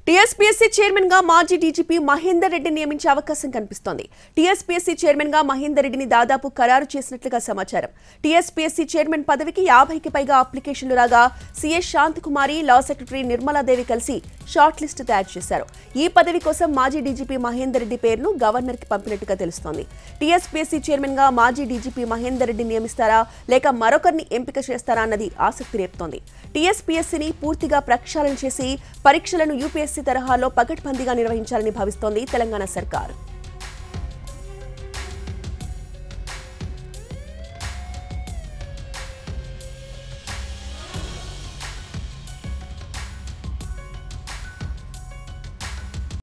TSPSC chairman గా మాజీ DGP Mahender Reddy నియమించే అవకాశం కనిపిస్తోంది టీఎస్పీఎస్సీ చైర్మన్ గా మహేందర్ రెడ్డిని దాదాపు ఖరారు చేసినట్లుగా సమాచారం టీఎస్పీఎస్సీ చైర్మన్ పదవికి యాభైకి పైగా అప్లికేషన్లు రాగా CS Santhakumari law secretary Nirmaladevi కలిసి షార్ట్ లిస్ట్ తయారు చేశారు ఈ పదవి కోసం మాజీ డీజీపీ మహేందర్ రెడ్డి పేరును గవర్నర్ కి పంపినట్టుగా తెలుస్తోంది టీఎస్పీఎస్సీ చైర్మన్ గా మాజీ డీజీపీ మహేందర్ రెడ్డి నియమిస్తారా లేక మరొకరిని ఎంపిక చేస్తారా అన్నది ఆసక్తి రేపుతోంది టీఎస్పీఎస్సీని పూర్తిగా ప్రక్షాళన చేసి పరీక్షలను యూపీఎస్సీ తరహాలో పకడ్బందీగా నిర్వహించాలని భావిస్తోంది తెలంగాణ సర్కార్